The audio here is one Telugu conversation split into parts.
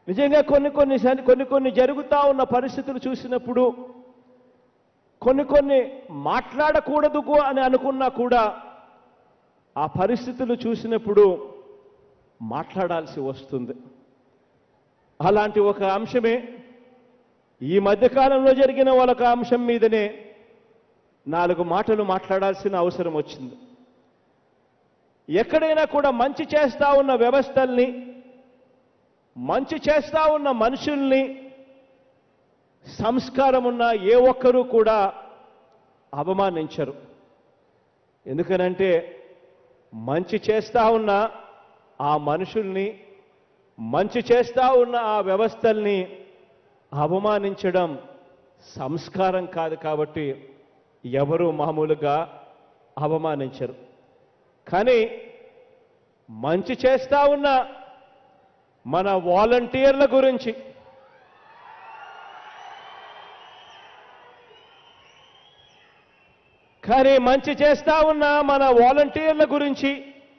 నిజంగా కొన్ని కొన్ని సరి- కొన్ని కొన్ని జరుగుతూ ఉన్న పరిస్థితులు చూసినప్పుడు కొన్ని కొన్ని మాట్లాడకూడదు కు- అని అనుకున్నా కూడా ఆ పరిస్థితులు చూసినప్పుడు మాట్లాడాల్సి వస్తుంది అలాంటి ఒక అంశమే ఈ మధ్యకాలంలో జరిగిన ఒక అంశం మీదనే నాలుగు మాటలు మాట్లాడాల్సిన అవసరం వచ్చింది ఎక్కడైనా కూడా మంచి చేస్తా ఉన్న వ్యవస్థల్ని మంచి చేస్తా ఉన్న మనుషుల్ని సంస్కారం ఉన్న ఏ ఒక్కరూ కూడా అవమానించరు ఎందుకనంటే మంచి చేస్తా ఉన్న ఆ మనుషుల్ని మంచి చేస్తా ఉన్న ఆ వ్యవస్థల్ని అవమానించడం సంస్కారం కాదు కాబట్టి ఎవరు మామూలుగా అవమానించరు కానీ మంచి చేస్తా ఉన్న మన వాలంటీర్ల గురించి కానీ మంచి చేస్తా ఉన్న మన వాలంటీర్ల గురించి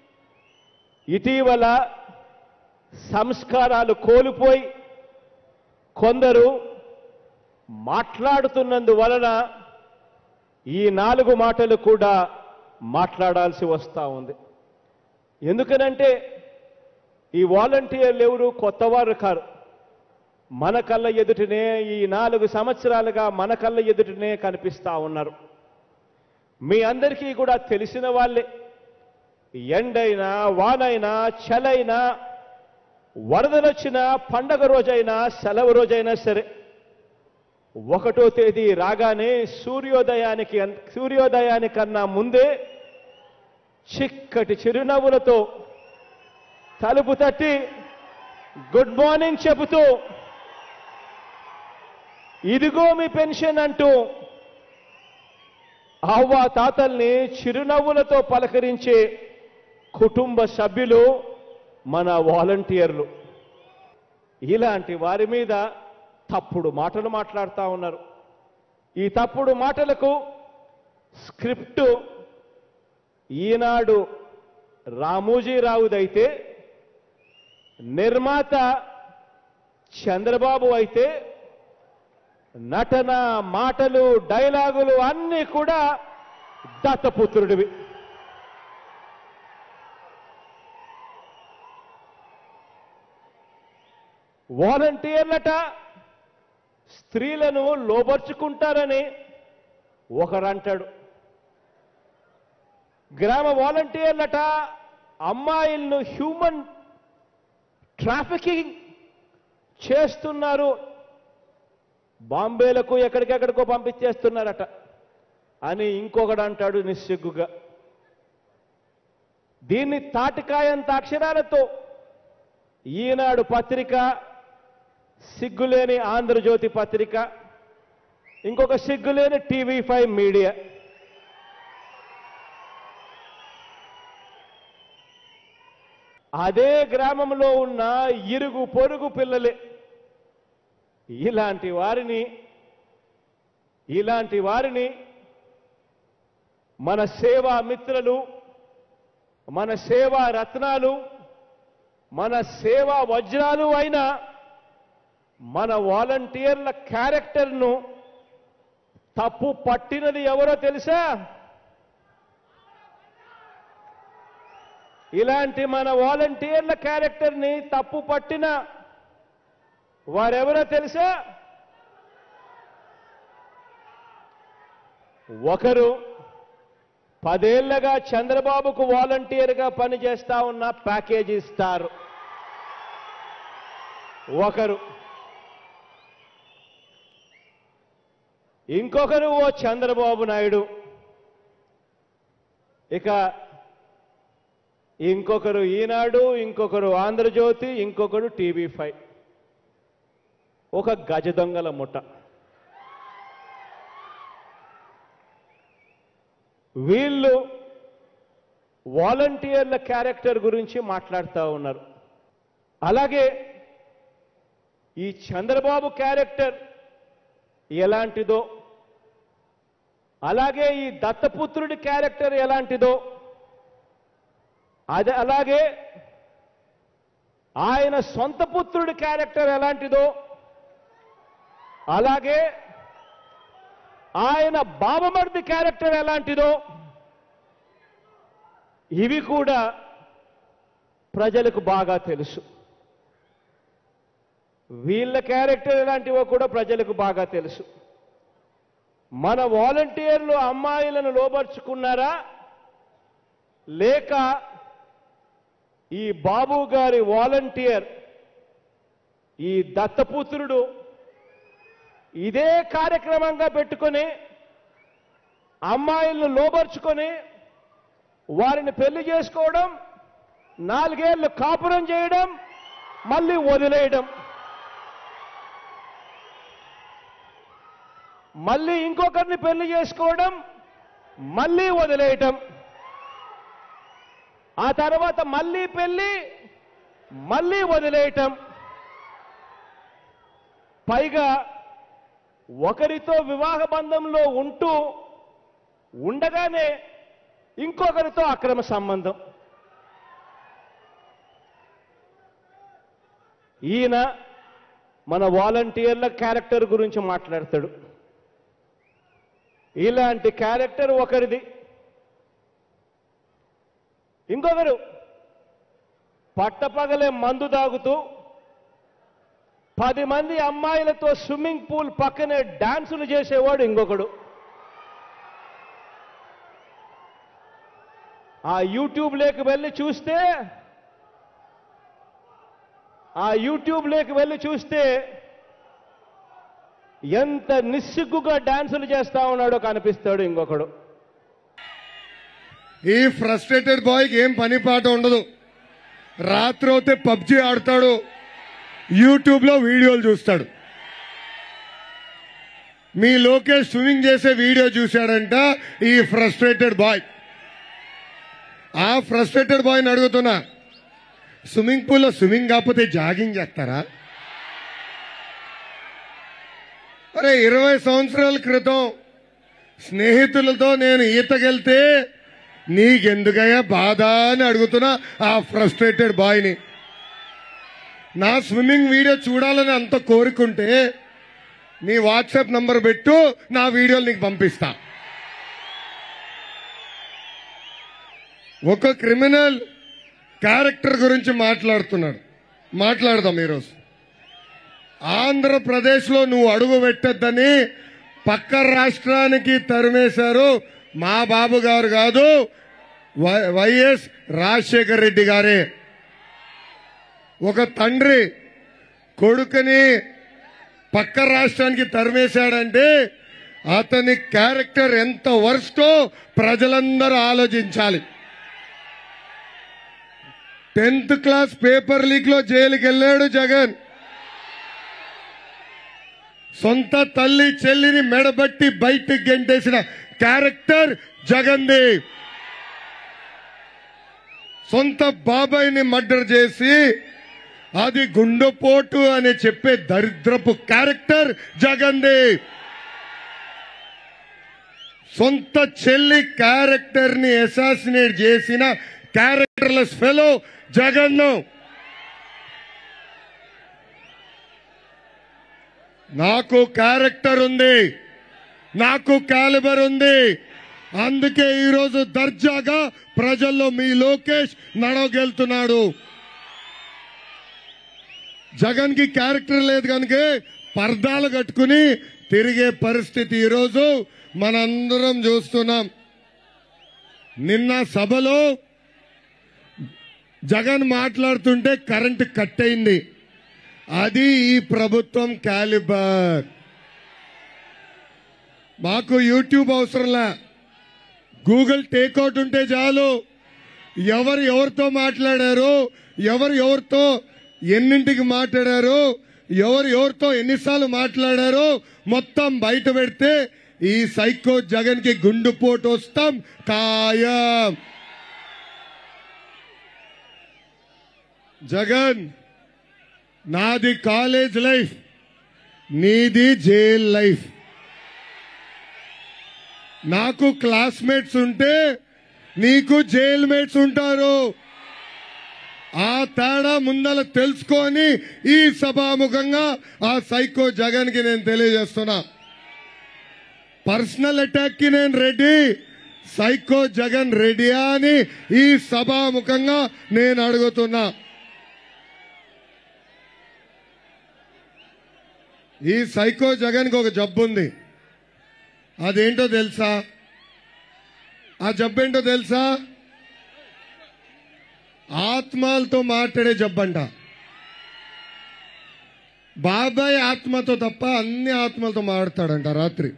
ఇటీవల సంస్కారాలు కోల్పోయి కొందరు మాట్లాడుతున్నందువలన ఈ నాలుగు మాటలు కూడా మాట్లాడాల్సి వస్తూ ఉంది ఎందుకనంటే ఈ వాలంటీర్లు ఎవరు కొత్తవారు కారు మన కళ్ళ ఎదుటనే ఈ నాలుగు సంవత్సరాలుగా మన కళ్ళ ఎదుటనే కనిపిస్తా ఉన్నారు మీ అందరికీ కూడా తెలిసిన వాళ్ళే ఎండైనా వానైనా చలైనా వరదలొచ్చినా పండగ రోజైనా సెలవు రోజైనా సరే ఒకటో తేదీ రాగానే సూర్యోదయానికి అన్- సూర్యోదయానికన్నా ముందే చిక్కటి చిరునవ్వులతో తలుపు తట్టి గుడ్ మార్నింగ్ చెబుతూ ఇదిగో మీ పెన్షన్ అంటూ అవ్వ తాతల్ని చిరునవ్వులతో పలకరించే కుటుంబ సభ్యులు మన వాలంటీర్లు ఇలాంటి వారి మీద తప్పుడు మాటలు మాట్లాడుతూ ఉన్నారు ఈ తప్పుడు మాటలకు స్క్రిప్టు ఈనాడు రామోజీరావుదైతే నిర్మాత చంద్రబాబు అయితే నటన మాటలు డైలాగులు అన్నీ కూడా దత్తపుత్రుడివి వాలంటీర్లట స్త్రీలను లోబర్చుకుంటారని ఒకరంటాడు గ్రామ వాలంటీర్లట అమ్మాయిలను హ్యూమన్ ట్రాఫికింగ్ చేస్తున్నారు బాంబేలకు ఎక్కడికెక్కడికో పంపించేస్తున్నారట అని ఇంకొకడు అంటాడు నిస్సిగ్గుగా దీన్ని తాటికాయంత అక్షరాలతో ఈనాడు పత్రిక సిగ్గులేని ఆంధ్రజ్యోతి పత్రిక ఇంకొక సిగ్గులేని టీవీ ఫైవ్ మీడియా అదే గ్రామంలో ఉన్న ఇరుగు పొరుగు పిల్లలే ఇలాంటి వారిని ఇలాంటి వారిని మన సేవా మిత్రులు మన సేవా రత్నాలు మన సేవా వజ్రాలు అయిన మన వాలంటీర్ల క్యారెక్టర్ను తప్పు పట్టినది ఎవరో తెలుసా ఇలాంటి మన వాలంటీర్ల క్యారెక్టర్ని తప్పు పట్టిన వారెవరో తెలుసా ఒకరు పదేళ్లగా చంద్రబాబుకు వాలంటీర్గా పనిచేస్తా ఉన్న ప్యాకేజీ ఇస్తారు ఒకరు ఇంకొకరు ఓ చంద్రబాబు నాయుడు ఇక ఇంకొకరు ఈనాడు ఇంకొకరు ఆంధ్రజ్యోతి ఇంకొకరు టీవీ ఫైవ్ ఒక గజ దొంగల ముఠ వీళ్ళు వాలంటీర్ల క్యారెక్టర్ గురించి మాట్లాడుతూ ఉన్నారు అలాగే ఈ చంద్రబాబు క్యారెక్టర్ ఎలాంటిదో అలాగే ఈ దత్తపుత్రుడి క్యారెక్టర్ ఎలాంటిదో అది అలాగే ఆయన సొంత పుత్రుడి క్యారెక్టర్ ఎలాంటిదో అలాగే ఆయన బావమర్ది క్యారెక్టర్ ఎలాంటిదో ఇవి కూడా ప్రజలకు బాగా తెలుసు వీళ్ళ క్యారెక్టర్ ఎలాంటివో కూడా ప్రజలకు బాగా తెలుసు మన వాలంటీర్లు అమ్మాయిలను లోబర్చుకున్నారా లేక ఈ బాబు గారి వాలంటీర్ ఈ దత్తపుత్రుడు ఇదే కార్యక్రమంగా పెట్టుకొని అమ్మాయిలను లోబర్చుకొని వారిని పెళ్లి చేసుకోవడం నాలుగేళ్లు కాపురం చేయడం మళ్ళీ వదిలేయడం మళ్ళీ ఇంకొకరిని పెళ్లి చేసుకోవడం మళ్ళీ వదిలేయటం ఆ తర్వాత మళ్ళీ పెళ్లి మళ్ళీ వదిలేయటం పైగా ఒకరితో వివాహ బంధంలో ఉంటూ ఉండగానే ఇంకొకరితో అక్రమ సంబంధం ఈయన మన వాలంటీర్ల క్యారెక్టర్ గురించి మాట్లాడతాడు ఇలాంటి క్యారెక్టర్ ఒకరిది ఇంకొకరు పట్టపగలే మందు తాగుతూ పది మంది అమ్మాయిలతో స్విమ్మింగ్ పూల్ పక్కనే డాన్సులు చేసేవాడు ఇంకొకడు ఆ యూట్యూబ్లోకి వెళ్ళి చూస్తే ఆ యూట్యూబ్లోకి వెళ్ళి చూస్తే ఎంత నిస్సిగ్గుగా డాన్సులు చేస్తా ఉన్నాడో కనిపిస్తాడు ఇంకొకడు ఈ ఫ్రస్ట్రేటెడ్ బాయ్కి ఏం పని పాట ఉండదు రాత్రి అయితే పబ్జి ఆడతాడు యూట్యూబ్ లో వీడియోలు చూస్తాడు మీ లోకేష్ స్విమ్మింగ్ చేసే వీడియో చూశాడంట ఈ ఫ్రస్ట్రేటెడ్ బాయ్ ఆ ఫ్రస్ట్రేటెడ్ బాయ్ని అడుగుతున్నా స్విమ్మింగ్ పూల్లో స్విమ్మింగ్ కాకపోతే జాగింగ్ చేస్తారా అరే ఇరవై సంవత్సరాల క్రితం స్నేహితులతో నేను ఈతకెళ్తే నీకెందుకయ్యా బాధ అని అడుగుతున్నా ఆ ఫ్రస్ట్రేటెడ్ బాయ్ని నా స్విమ్మింగ్ వీడియో చూడాలని అంత కోరుకుంటే నీ వాట్సాప్ నంబర్ పెట్టు నా వీడియోలు నీకు పంపిస్తా ఒక క్రిమినల్ క్యారెక్టర్ గురించి మాట్లాడుతున్నాడు మాట్లాడదాం ఈరోజు ఆంధ్రప్రదేశ్లో నువ్వు అడుగు పెట్టద్దని పక్క రాష్ట్రానికి తరిమేశారు మా బాబు గారు కాదు వై- వైఎస్ రాజశేఖర్ రెడ్డి గారే ఒక తండ్రి కొడుకుని పక్క రాష్ట్రానికి తరిమేశాడంటే అతని క్యారెక్టర్ ఎంత వర్స్టో ప్రజలందరూ ఆలోచించాలి టెన్త్ క్లాస్ పేపర్ లీక్ లో జైలుకి వెళ్ళాడు జగన్ సొంత తల్లి చెల్లిని మెడబట్టి బయటికి గెంటేసిన క్యారెక్టర్ జగన్ది సొంత బాబాయిని మర్డర్ చేసి అది గుండెపోటు అని చెప్పే దరిద్రపు క్యారెక్టర్ జగన్ది సొంత చెల్లి క్యారెక్టర్ ని అసాసినేట్ చేసిన క్యారెక్టర్లెస్ ఫెలో జగన్ నాకు క్యారెక్టర్ ఉంది నాకు క్యాలిబర్ ఉంది అందుకే ఈరోజు దర్జాగా ప్రజల్లో మీ లోకేష్ నడవగెళ్తున్నాడు జగన్ కి క్యారెక్టర్ లేదు కనుక పర్దాలు కట్టుకుని తిరిగే పరిస్థితి ఈరోజు మనందరం చూస్తున్నాం నిన్న సభలో జగన్ మాట్లాడుతుంటే కరెంటు కట్ అయింది అది ఈ ప్రభుత్వం క్యాలిబర్ మాకు యూట్యూబ్ అవసరంలా గూగుల్ టేక్అవుట్ ఉంటే చాలు ఎవరు ఎవరితో మాట్లాడారు ఎవరు ఎవరితో ఎన్నింటికి మాట్లాడారు ఎవరు ఎవరితో ఎన్నిసార్లు మాట్లాడారు మొత్తం బయట పెడితే ఈ సైకో జగన్ కి గుండుపోటు వస్తాం ఖాయం జగన్ నాది కాలేజ్ లైఫ్ నీది జైల్ లైఫ్ నాకు క్లాస్మేట్స్ ఉంటే నీకు జైల్ మేట్స్ ఉంటారు ఆ తేడా ముందల తెలుసుకొని ఈ సభాముఖంగా ఆ సైకో జగన్ కి నేను తెలియజేస్తున్నా పర్సనల్ అటాక్ కి నేను రెడీ సైకో జగన్ రెడీయా అని ఈ సభాముఖంగా నేను అడుగుతున్నా ఈ సైకో జగన్ కి ఒక జబ్బు ఉంది అదేంటో తెలుసా ఆ జబ్బు ఏంటో తెలుసా ఆత్మలతో మాట్లాడే జబ్బంట బాబాయ్ ఆత్మతో తప్ప అన్ని ఆత్మలతో మాట్లాడతాడంట రాత్రి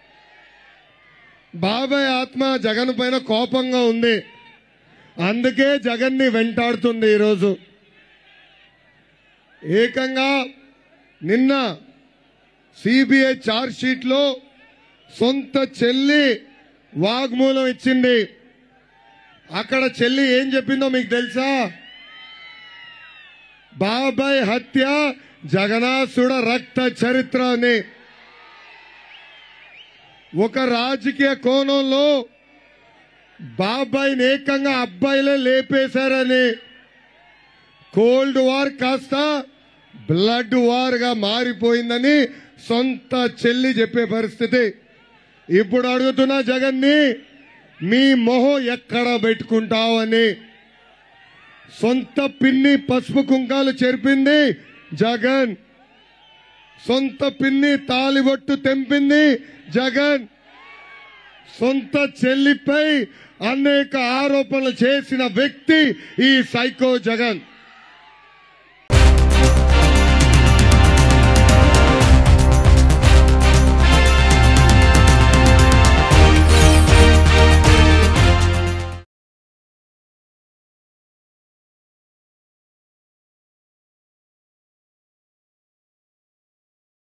బాబాయ్ ఆత్మ జగన్ పైన కోపంగా ఉంది అందుకే జగన్ని వెంటాడుతుంది ఈరోజు ఏకంగా నిన్న సిబిఐ చార్జ్ షీట్ లో సొంత చెల్లి వాగ్మూలం ఇచ్చింది అక్కడ చెల్లి ఏం చెప్పిందో మీకు తెలుసా బాబాయ్ హత్య జగనాసుడ రక్త చరిత్ర అని ఒక రాజకీయ కోణంలో బాబాయిని ఏకంగా అబ్బాయిలే లేపేశారని కోల్డ్ వార్ కాస్త బ్లడ్ వార్ గా మారిపోయిందని సొంత చెల్లి చెప్పే పరిస్థితి ఇప్పుడు అడుగుతున్నా జగన్ని మీ మొహం ఎక్కడ పెట్టుకుంటావని సొంత పిన్ని పసుపు కుంకాలు చెరిపింది జగన్ సొంత పిన్ని తాలిబొట్టు తెంపింది జగన్ సొంత చెల్లిపై అనేక ఆరోపణలు చేసిన వ్యక్తి ఈ సైకో జగన్